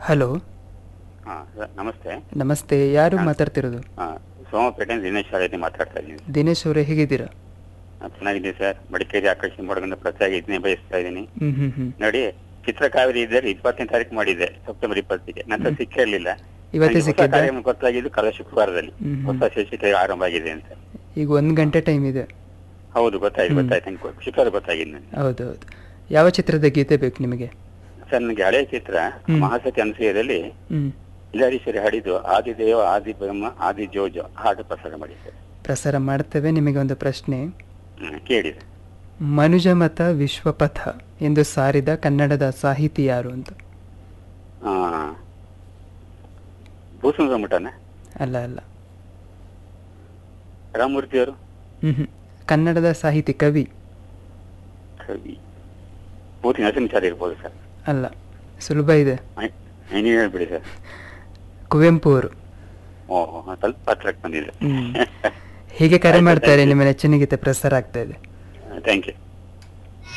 Hello ಹಾ sir ನಮಸ್ತೆ ನಮಸ್ತೆ ಯಾರು ಮಾತಾಡ್ತಿರೋದು ಹಾ ಸೋಮಪೇಟೆ ದಿನೇಶ್ ಶಾಲೆಯಲ್ಲಿ ಮಾತಾಡ್ತಾ ಇದ್ದೀನಿ ದಿನೇಶ್ ಅವರೇ ಹೇಗಿದ್ದೀರಾ ಹಾ, ಚೆನ್ನಾಗಿದ್ದೀನಿ ಸರ್ ಮಡಿಕೇರಿ ಆಕರ್ಷಣೆ ಮಾಡೋದನ್ನ ಪ್ರತಿಯಾಗಿ ಇದನ್ನೇ ಬಯಸ್ತಾ ಇದ್ದೀನಿ ಹ್ಮ್ ಹ್ಮ್ ಹ್ಮ್ ನೋಡಿ ಚಿತ್ರಕಾವೇರಿ ಇದ್ದರೆ ಇಪ್ಪತ್ತನೇ ತಾರೀಕು ಮಾಡಿದ್ದೆ ಸೆಪ್ಟೆಂಬರ್ ಇಪ್ಪತ್ತಿಗೆ ನಂತರ ಸಿಕ್ಕಿರ್ಲಿಲ್ಲ ಇವತ್ತೇ ನನಗೆ ಹೊಸ ಸಿಕ್ಕಿದ್ದಾ? ಕಾರ್ಯಕ್ರಮ ಗೊತ್ತಾಗಿದ್ದು ಕಳೆದ ಶುಕ್ರವಾರದಲ್ಲಿ ಹ್ಮ್ ಹ್ಮ್. ಹೊಸ ಶೀರ್ಷಿಕೆ ಆರಂಭ ಆಗಿದೆ ಅಂತ ಈಗ ಒಂದು ಗಂಟೆ ಟೈಮ್ ಇದೆ ಹೌದು ಗೊತ್ತಾಯ್ತು ಹ್ಮ್. ಗೊತ್ತಾಯ್ತು ನಂಗೆ ಗೊ- ಶುಕ್ರವಾರ ಗೊತ್ತಾಗಿದೆ ನನಗೆ ಹೌದು ಹೌದು ಯಾವ ಚಿತ್ರದ ಗೀತೆ ಬೇಕು ನಿಮಗೆ ಸರ್ ನನಗೆ ಹಳೆಯ ಚಿತ್ರ ಹ್ಮ್. ಮಹಾಸತಿ ಅನಸೂಯದಲ್ಲಿ ಹ್ಮ್ ಇಲಾರೀಶ್ವರಿ ಹಾಡಿದ್ದು ಆದಿದೇವ ಆದಿ ಬ್ರಹ್ಮ ಆದಿ ಜೋಜ ಹಾಡು ಪ್ರಸಾರ ಮಾಡಿ ಸರ್ ಪ್ರಸಾರ ಮಾಡ್ತೇವೆ ನಿಮಗೆ ಒಂದು ಪ್ರಶ್ನೆ ಹ್ಮ್, ಕೇಳಿ ಸರ್. ಮನುಜಮತ ವಿಶ್ವಪಥ ಎಂದು ಸಾರಿದ ಕನ್ನಡದ ಸಾಹಿತಿ ಯಾರು ಅಂತ ಆ, ಭೂಸುಂದರ ಮಠನ ಅಲ್ಲ ಅಲ್ಲ ರಾಮಮೂರ್ತಿ ಅವರು ಹ್ಮ್ ಹ್ಮ್ ಕನ್ನಡದ ಸಾಹಿತಿ ಕವಿ ಕವಿ ಪೂರ್ತಿ ನರಸಿಂಹಾಚಾರ್ಯ ಇರ್ಬೋದು ಸರ್ ಅಲ್ಲ ಸುಲಭ ಇದೆ ನೀವು ಹೇಳ್ಬಿಡಿ ಸರ್ ಕುವೆಂಪು ಅವರು ಓಹೋ ಸ್ವಲ್ಪ ಹತ್ರಕ್ಕೆ ಬಂದಿದೆ ಹ್ಮ್. ಹೀಗೆ ಕರೆ ಮಾಡ್ತಾರೆ ನಿಮ್ಮ ನೆಚ್ಚಿನ ಗೀತೆ ಪ್ರಸಾರ ಆಗ್ತಾ ಇದೆ ಥ್ಯಾಂಕ್ ಯು